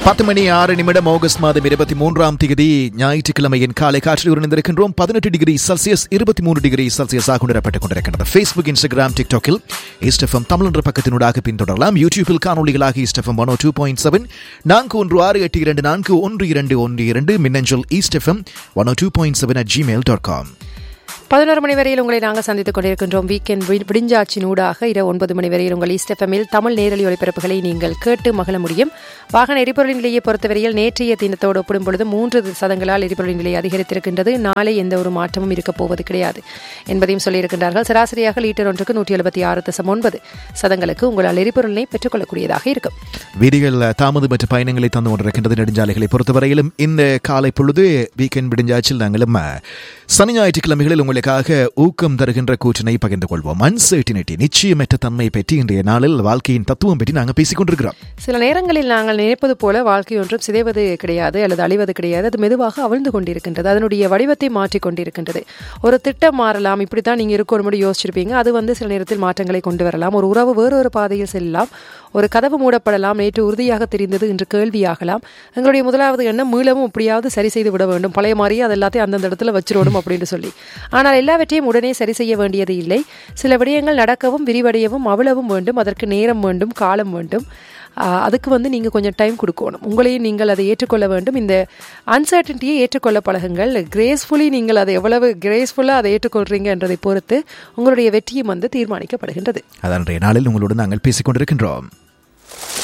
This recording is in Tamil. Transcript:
பத்து மணி ஆறு நிமிடம் ஆகஸ்ட் மாதம் இருபத்தி மூன்றாம் தேதி ஞாயிற்றுக்கிழமையின் காலை காற்றில் உணர்ந்திருக்கின்றோம் பதினெட்டு டிகிரி செல்சியஸ் இருபத்தி மூன்று டிகிரி செல்சியஸாக உணரப்பட்டுக் கொண்டிருக்கின்றது ஃபேஸ்புக் இன்ஸ்டாகிராம் டிக்டாக்கில் ஈஸ்டஃபம் தமிழ் என்ற பக்கத்தினூடாக பின்தொடரலாம் யூடியூபில் காணொலிகளாக East FM one two point seven நான்கு ஒன்று ஆறு எட்டு இரண்டு நான்கு ஒன்று இரண்டு ஒன்று இரண்டு மின்னஞ்சல் East FM one two point seven at Gmail dot com பதினோரு மணி வரையில் உங்களை நாங்கள் சந்தித்துக் கொண்டிருக்கின்றோம் வீக்கெண்ட் விடிஞ்சாட்சியின் ஊடாக இரவு ஒன்பது மணி வரையில் உங்கள் ஈஸ்டெஃபமில் தமிழ் நேரலி ஒளிபரப்புகளை நீங்கள் கேட்டு மகிழ முடியும் வாகன எரிபொருளின் நிலையை பொறுத்தவரையில் நேற்றைய தினத்தோடு ஒப்பிடும் பொழுது மூன்று சதங்களால் எரிபொருளின் நிலை அதிகரித்திருக்கின்றது நாளை எந்த ஒரு மாற்றமும் இருக்கப் போவது கிடையாது என்பதையும் சொல்லியிருக்கின்றார்கள் சராசரியாக லீட்டர் ஒன்றுக்கு நூற்றி எழுபத்தி ஆறு தசம் ஒன்பது சதங்களுக்கு உங்களால் எரிபொருளினை பெற்றுக்கொள்ளக்கூடியதாக இருக்கும் வீதிகள் தாமதமற்ற பயணங்களை தந்து கொண்டிருக்கின்றது நெடுஞ்சாலைகளை பொறுத்தவரையிலும் இந்த காலை பொழுது வீக்கெண்ட் விடிஞ்சாச்சில் நாங்களும் சனி ஞாயிற்றுக்கிழமைகளில் உங்களுக்காக ஊக்கம் தருகின்ற கூற்றினை பகிர்ந்து கொள்வோம் அன்சர்டினிட்டி நிச்சயமற்ற தன்மை பற்றி இன்றைய நாளில் வாழ்க்கையின் தத்துவம் பற்றி நாங்கள் பேசிக் கொண்டிருக்கிறோம் சில நேரங்களில் நாங்கள் நினைப்பது போல வாழ்க்கை ஒன்றும் சிதைவது கிடையாது அல்லது அழிவது கிடையாது அது மெதுவாக அவிழ்ந்து கொண்டிருக்கின்றது அதனுடைய வடிவத்தை மாற்றிக் கொண்டிருக்கின்றது ஒரு திட்டம் மாறலாம் இப்படித்தான் நீங்க இருக்கணும் யோசிச்சிருப்பீங்க அது வந்து சில நேரத்தில் மாற்றங்களை கொண்டு வரலாம் ஒரு உறவு வேறொரு பாதையில் செல்லலாம் ஒரு கதவு மூடப்படலாம் நேற்று உறுதியாக தெரிந்தது இன்று கேள்வியாகலாம் எங்களுடைய முதலாவது எண்ணம் மீளவும் எப்படியாவது சரி செய்து விட வேண்டும் பழைய மாதிரியே அது எல்லாத்தையும் அந்தந்த இடத்துல வச்சிடணும் அப்படின்னு சொல்லி ஆனால் எல்லாவற்றையும் உடனே சரி செய்ய வேண்டியது இல்லை சில விடயங்கள் நடக்கவும் விரிவடையவும் அவ்வளவும் வேண்டும் அதற்கு நேரம் வேண்டும் காலம் வேண்டும் அதுக்கு வந்து நீங்கள் கொஞ்சம் டைம் கொடுக்கணும் உங்களையும் நீங்கள் அதை ஏற்றுக்கொள்ள வேண்டும் இந்த அன்சர்டன்ட்டியை ஏற்றுக்கொள்ள பழகுங்கள் கிரேஸ்ஃபுல்லி நீங்கள் அதை எவ்வளவு கிரேஸ்ஃபுல்லாக அதை ஏற்றுக்கொள்றீங்க என்றதை பொறுத்து உங்களுடைய வெற்றியும் வந்து தீர்மானிக்கப்படுகின்றது அதன்றைய நாளில் உங்களோடு நாங்கள் பேசிக் கொண்டிருக்கின்றோம்